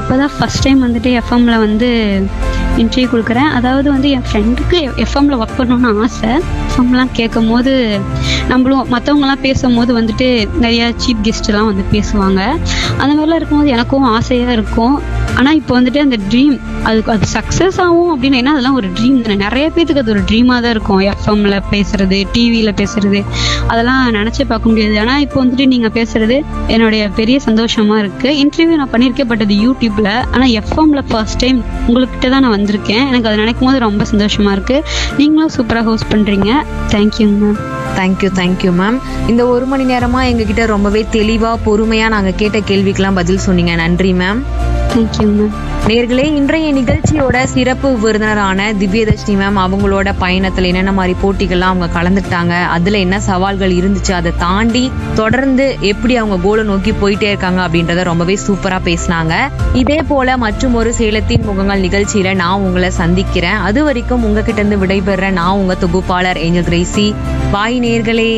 இப்போ தான் first time வந்துட்டு எஃப்எம்ல வந்து இன்டர்வியூ கொடுக்குறேன் அதாவது வந்து என் ஃப்ரெண்டுக்கு எஃப்எம்ல ஒர்க் பண்ணணும்னு ஆசை எஃப்எம்லாம் கேட்கும் போது நம்மளும் மற்றவங்கலாம் பேசும்போது வந்துட்டு நிறைய சீப் கெஸ்ட்லாம் வந்து பேசுவாங்க அந்த மாதிரிலாம் இருக்கும்போது எனக்கும் ஆசையாக இருக்கும் ஆனால் இப்போ வந்துட்டு அந்த ட்ரீம் அது அது சக்ஸஸ் ஆகும் அப்படின்னு என்ன அதெல்லாம் ஒரு ட்ரீம் தானே நிறைய பேத்துக்கு அது ஒரு ட்ரீமாக தான் இருக்கும் எஃப்எம்ல பேசுறது டிவியில் பேசுறது அதெல்லாம் நினச்சே பார்க்க முடியாது ஆனால் இப்போ வந்துட்டு நீங்கள் பேசுறது என்னுடைய பெரிய சந்தோஷமா இருக்கு இன்டர்வியூ நான் பண்ணியிருக்கேன் பட் அது யூடியூப்ல ஆனால் எஃப்எம்ல ஃபர்ஸ்ட் டைம் உங்கள்கிட்ட தான் நான் வந்திருக்கேன் எனக்கு அதை நினைக்கும் போது ரொம்ப சந்தோஷமா இருக்கு நீங்களும் சூப்பராக ஹோஸ்ட் பண்றீங்க தேங்க்யூங்க மேம் தேங்க்யூ தேங்க்யூ மேம் இந்த ஒரு மணி நேரமா எங்ககிட்ட ரொம்பவே தெளிவா பொறுமையா நாங்க கேட்ட கேள்விக்கெல்லாம் பதில் சொன்னீங்க நன்றி மேம் தேங்க்யூங்க மேம் நேர்களே இன்றைய நிகழ்ச்சியோட சிறப்பு விருந்தினரான திவ்யதர்ஷினி மேம் அவங்களோட பயணத்துல என்னென்ன மாதிரி போட்டிகள்லாம் அவங்க கலந்துக்கிட்டாங்க அதுல என்ன சவால்கள் இருந்துச்சு அதை தாண்டி தொடர்ந்து எப்படி அவங்க கோலை நோக்கி போயிட்டே இருக்காங்க அப்படின்றத ரொம்பவே சூப்பரா பேசினாங்க இதே போல மற்றும் ஒரு சேலத்தின் முகங்கள் நிகழ்ச்சியில நான் உங்களை சந்திக்கிறேன் அது வரைக்கும் உங்ககிட்ட இருந்து விடைபெற நான் உங்க தொகுப்பாளர் ஏஞ்சல் கிரேசி பாய் நேர்களே